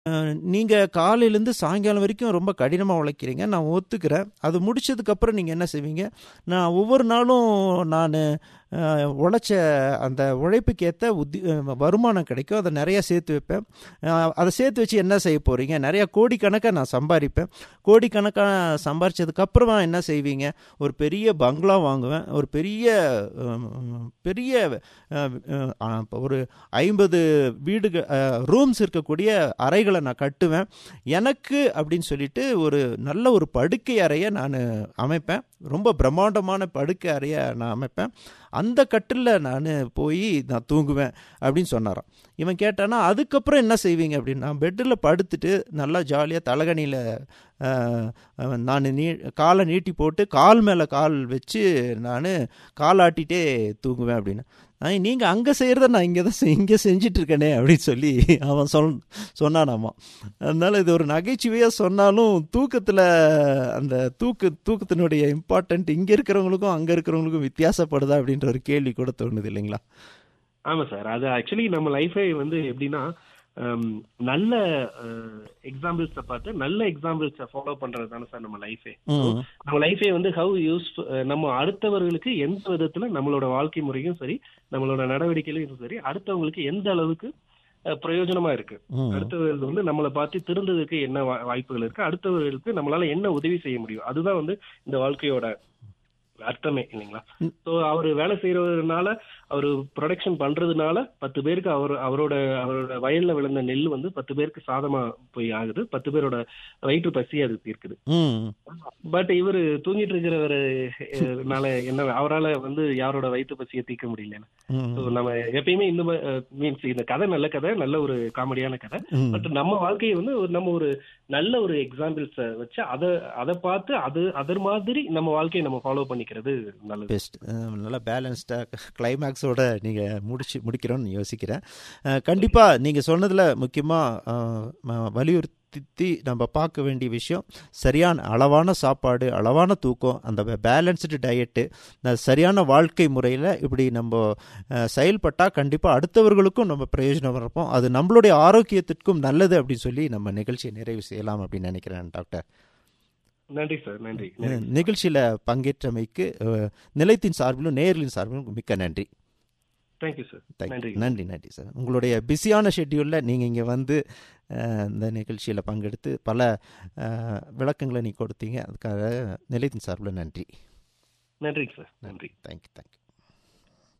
நீங்கள் காலையிலேருந்து சாயங்காலம் வரைக்கும் ரொம்ப கடினமாக உழைக்கிறீங்க நான் ஒத்துக்கிறேன் அது முடிச்சதுக்கப்புறம் நீங்கள் என்ன செய்வீங்க நான் ஒவ்வொரு நாளும் நான் உழைச்ச அந்த உழைப்புக்கு ஏற்ற உத்தி வருமானம் கிடைக்கும் அதை நிறையா சேர்த்து வைப்பேன் அஹ், அதை சேர்த்து வச்சு என்ன செய்ய போகிறீங்க நிறையா கோடிக்கணக்காக நான் சம்பாதிப்பேன் கோடிக்கணக்காக சம்பாரிச்சதுக்கப்புறமா என்ன செய்வீங்க ஒரு பெரிய பங்களா வாங்குவேன் ஒரு பெரிய அஹ், பெரிய அஹ், அஹ், இப்ப ஒரு ஐம்பது வீடுகள் ரூம்ஸ் இருக்கக்கூடிய அறைகளை நான் கட்டுவேன் எனக்கு அப்படின்னு சொல்லிட்டு ஒரு நல்ல ஒரு படுக்கை அறையை நான் அமைப்பேன் ரொம்ப பிரம்மாண்டமான படுக்கை அறையை நான் அமைப்பேன் அந்த கட்டிலில் நான் போய் நான் தூங்குவேன் அப்படின்னு சொன்னாராம் இவன் கேட்டானா அதுக்கப்புறம் என்ன செய்வீங்க அப்படின்னா பெட்டில் படுத்துட்டு நல்லா ஜாலியாக தலகணியில் நான் நீ காலை நீட்டி போட்டு கால் மேலே கால் வச்சு நான் காலாட்டிகிட்டே தூங்குவேன் அப்படின்னு நீங்கள் அங்கே செய்கிறத நான் இங்கே தான் செய்- இங்கே செஞ்சிட்ருக்கேனே அப்படின்னு சொல்லி அவன் சொல் சொன்னானாமா அதனால் இது ஒரு நகைச்சுவையாக சொன்னாலும் தூக்கத்தில் அந்த தூக்கு தூக்கத்தினுடைய இம்பார்ட்டன்ட் இங்கே இருக்கிறவங்களுக்கும் அங்கே இருக்கிறவங்களுக்கும் வித்தியாசப்படுதா அப்படின்ற ஒரு கேள்வி கூட தோணுது இல்லைங்களா ஆமா சார் அது ஆக்சுவலி நம்ம லைஃபே வந்து எப்படின்னா ஹம், நல்ல எக்ஸாம்பிள்ஸை பார்த்து நல்ல எக்ஸாம்பிள்ஸை ஃபாலோ பண்றது தானே சார் நம்ம லைஃபே ம் நம்ம லைஃபே வந்து ஹவு யூஸ் நம்ம அடுத்தவர்களுக்கு எந்த விதத்துல நம்மளோட வாழ்க்கை முறையும் சரி நம்மளோட நடவடிக்கையிலும் சரி அடுத்தவங்களுக்கு எந்த அளவுக்கு அஹ், பிரயோஜனமா இருக்கு ம் அடுத்தவர்கள் வந்து நம்மளை பார்த்து திருந்ததுக்கு என்ன வா- வாய்ப்புகள் இருக்கு அடுத்தவர்களுக்கு நம்மளால என்ன உதவி செய்ய முடியும் அதுதான் வந்து இந்த வாழ்க்கையோட அர்த்தமே இல்லைங்களா ம். ஸோ அவர் வேலை செய்யறதுனால அவர் ப்ரொடக்ஷன் பண்றதுனால பத்து பேருக்கு அவர் அவரோட அவரோட வயல்ல விழுந்த நெல் வந்து பத்து பேருக்கு சாதமா போய் ஆகுது பத்து பேரோட வயிற்று பசி அது தீர்க்குது ம் பட் இவர் தூங்கிட்டு இருக்கிறவருனால என்ன அவரால வந்து யாரோட வயிற்று பசியை தீர்க்க முடியல ம் ஸோ நம்ம எப்பயுமே இந்த மீன்ஸ் இந்த கதை நல்ல கதை நல்ல ஒரு காமெடியான கதை ம் பட் நம்ம வாழ்க்கையை வந்து ஒரு நம்ம ஒரு நல்ல ஒரு எக்ஸாம்பிள்ஸ வச்சு அதை அதை பார்த்து அது அதர் மாதிரி நம்ம வாழ்க்கையை நம்ம ஃபாலோ பண்ணிக்கிறது நல்லது பெஸ்ட் நல்லா பேலன்ஸ்டாக கிளைமேக்ஸோட நீங்கள் முடிச்சு முடிக்கிறோன்னு யோசிக்கிறேன் கண்டிப்பாக நீங்கள் சொன்னதில் முக்கியமாக வலியுறுத்தி நம்ம பார்க்க வேண்டிய விஷயம் சரியான அளவான சாப்பாடு அளவான தூக்கம் அந்த பேலன்ஸ்டு டயட்டு சரியான வாழ்க்கை முறையில் இப்படி நம்ம செயல்பட்டால் கண்டிப்பாக அடுத்தவர்களுக்கும் நம்ம பிரயோஜனம் இருப்போம் அது நம்மளுடைய ஆரோக்கியத்திற்கும் நல்லது அப்படின்னு சொல்லி நம்ம நிகழ்ச்சியை நிறைவு செய்யலாம் அப்படின்னு நினைக்கிறேன் டாக்டர் நன்றி சார் நன்றி நன்றி. நிகழ்ச்சியில் பங்கேற்றமைக்கு அஹ், நிலையத்தின் சார்பிலும் நேயர்களின் சார்பிலும் மிக்க நன்றி தேங்க்யூ சார் Thank- நன்றி நன்றி நன்றி சார் உங்களுடைய பிஸியான ஷெட்யூலில் நீங்கள் இங்கே வந்து அஹ், இந்த நிகழ்ச்சியில் பங்கெடுத்து பல அஹ், விளக்கங்களை நீ கொடுத்தீங்க அதுக்காக நிலையத்தின் சார்பில் நன்றி நன்றி சார் நன்றி தேங்க்யூ தேங்க்யூ